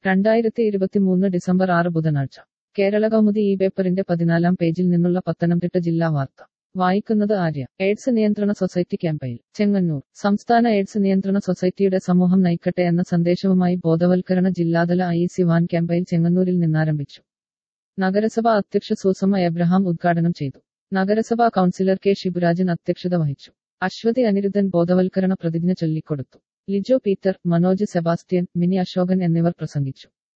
രണ്ടായിരത്തി ഇരുപത്തിമൂന്ന് ഡിസംബർ ആറ് ബുധനാഴ്ച കേരള കൗമുദി ഈ പേപ്പറിന്റെ പതിനാലാം പേജിൽ നിന്നുള്ള പത്തനംതിട്ട ജില്ലാ വാർത്ത വായിക്കുന്നത് ആര്യ എയ്ഡ്സ് നിയന്ത്രണ സൊസൈറ്റി ക്യാമ്പയിൻ ചെങ്ങന്നൂർ സംസ്ഥാന എയ്ഡ്സ് നിയന്ത്രണ സൊസൈറ്റിയുടെ സമൂഹം നയിക്കട്ടെ എന്ന സന്ദേശവുമായി ബോധവൽക്കരണ ജില്ലാതല ഐ സി വാൻ ക്യാമ്പയിൻ ചെങ്ങന്നൂരിൽ നിന്നാരംഭിച്ചു നഗരസഭ അധ്യക്ഷ സൂസമ്മ എബ്രഹാം ഉദ്ഘാടനം ചെയ്തു നഗരസഭാ കൗൺസിലർ കെ ശിബുരാജൻ അധ്യക്ഷത വഹിച്ചു അശ്വതി അനിരുദ്ധൻ ബോധവൽക്കരണ പ്രതിജ്ഞ ചൊല്ലിക്കൊടുത്തു ലിജോ പീറ്റർ മനോജ് സെബാസ്റ്റ്യൻ മിനി അശോകൻ എന്നിവർ പ്രസംഗിച്ചു